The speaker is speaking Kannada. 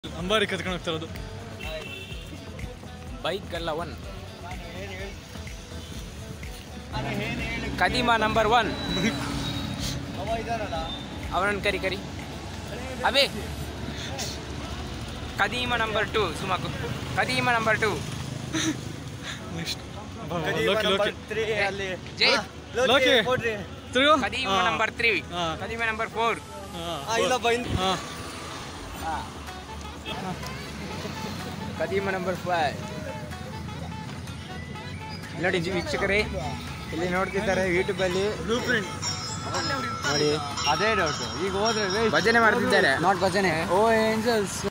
ಅಂಬಾರಿ ಕತ್ಕೊಂಡು ಹೋಗ್ತಾ ಇರೋದು ಬೈಕ್ ಅಲ್ಲ ಒನ್ ಕದೀಮ ನಂಬರ್ ಒನ್ ಅವನನ್ನು ಕರಿ ಕರಿ ಅಬೇ ಕದೀಮ ನಂಬರ್ ಟು ಸುಮಾಕು ಕದೀಮ number two next Loki Loki ಜೈ ಲೋಕಿ ತಿರುಗು ಕದೀಮ ಹಾ. ನಂಬರ್ ತ್ರೀ ಹಾ. ಕದೀಮ ನಂಬರ್ ಫೋರ್ ಹಾ. ಹಾ. ಕದೀಮ ನಂಬರ್ ಫೈವ್ ನೋಡಿ ಜಿ- ವೀಕ್ಷಕರೇ ಇಲ್ಲಿ ನೋಡ್ತಿದ್ದಾರೆ ಯೂಟ್ಯೂಬಲ್ಲಿ ನೋಡಿ ಅದೇ ಡೌಟ್ ಈಗ ಹೋದ್ರೆ ಭಜನೆ ಮಾಡ್ತಿದ್ದಾರೆ ನಾಟ್ ಭಜನೆ ಓ ಏಂಜಲ್ಸ್